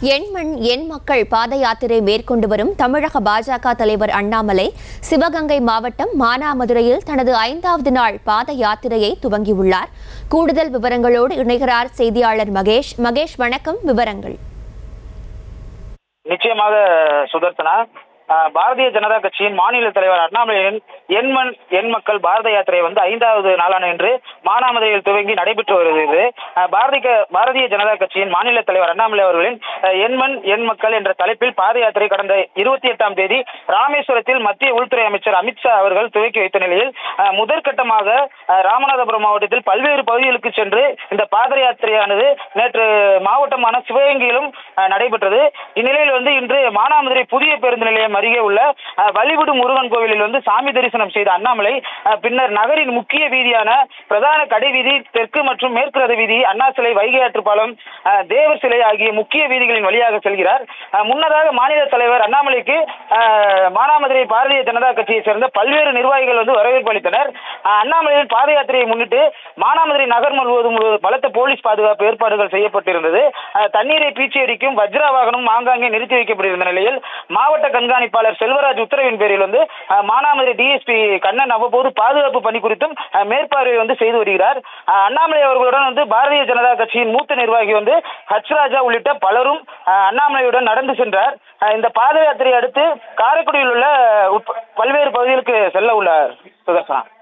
எண்மண் எண் மக்கள் பாத யாத்திரை மேற்கொண்டு வரும் தமிழக பாஜக தலைவர் அண்ணாமலை சிவகங்கை மாவட்டம் மானாமதுரையில் தனது ஐந்தாவது நாள் பாத யாத்திரையை துவங்கியுள்ளார் கூடுதல் விவரங்களோடு இணைகிறார் செய்தியாளர் மகேஷ் மகேஷ் வணக்கம் விவரங்கள் நிச்சயமாக சுதர்சனா அஹ், பாரதிய ஜனதா கட்சியின் மாநில தலைவர் அண்ணாமலையின் எண்மண் எண் மக்கள் பாரத யாத்திரை வந்து ஐந்தாவது நாளான இன்று மானாமதுரையில் துவங்கி நடைபெற்று வருகிறது அஹ், பாரதிய பாரதிய ஜனதா கட்சியின் மாநில தலைவர் அண்ணாமலை அவர்களின் அஹ், எண்மண் எண் மக்கள் என்ற தலைப்பில் பாத யாத்திரை கடந்த இருபத்தி எட்டாம் தேதி ராமேஸ்வரத்தில் மத்திய உள்துறை அமைச்சர் அமித்ஷா அவர்கள் துவக்கி வைத்த நிலையில் அஹ், முதற்கட்டமாக அஹ், ராமநாதபுரம் மாவட்டத்தில் பல்வேறு பகுதிகளுக்கு சென்று இந்த பாத யாத்திரையானது நேற்று மாவட்டமான சிவகங்கையிலும் அஹ், நடைபெற்றது இந்நிலையில் வந்து இன்று மானாமதுரை புதிய பேருந்து நிலையம் அருகே உள்ள அஹ், வழிவிடு முருகன் கோவிலில் வந்து சாமி தரிசனம் செய்த அண்ணாமலை அஹ், பின்னர் நகரின் முக்கிய வீதியான பிரதான கடை வீதி தெற்கு மற்றும் மேற்கு ரத வீதி அண்ணா சிலை வைகை ஆற்று பாலம் அஹ், தேவர் சிலை ஆகிய முக்கிய வீதிகளின் வழியாக செல்கிறார் அஹ், முன்னதாக மாநில தலைவர் அண்ணாமலைக்கு அஹ், மானாமதுரை பாரதிய ஜனதா கட்சியை சேர்ந்த பல்வேறு நிர்வாகிகள் வந்து வரவேற்பு அளித்தனர் அஹ், அண்ணாமலையின் பாத யாத்திரையை முன்னிட்டு மானாமதுரை நகர் முழுவதும் ஒரு பலத்த போலீஸ் பாதுகாப்பு ஏற்பாடுகள் செய்யப்பட்டிருந்தது அஹ், தண்ணீரை பீச்சி அடிக்கும் வஜ்ரா வாகனம் ஆங்காங்கே நிறுத்தி வைக்கப்பட்டிருந்த நிலையில் மாவட்ட கண்காணிப்பாளர் செல்வராஜ் உத்தரவின் பேரில் வந்து அஹ், மானாமதுரை டிஎஸ்பி கண்ணன் அவ்வப்போது பாதுகாப்பு பணி குறித்தும் அஹ், மேற்பார்வை வந்து செய்து வருகிறார் அஹ், அண்ணாமலை அவர்களுடன் வந்து பாரதிய ஜனதா கட்சியின் மூத்த நிர்வாகி வந்து ஹச் ராஜா உள்ளிட்ட பலரும் அஹ், அண்ணாமலையுடன் நடந்து சென்றார் அஹ், இந்த பாத யாத்திரையை அடுத்து காரைக்குடியில் உள்ள உட்ப- பல்வேறு பகுதிகளுக்கு செல்ல உள்ளார் சுதர்சனா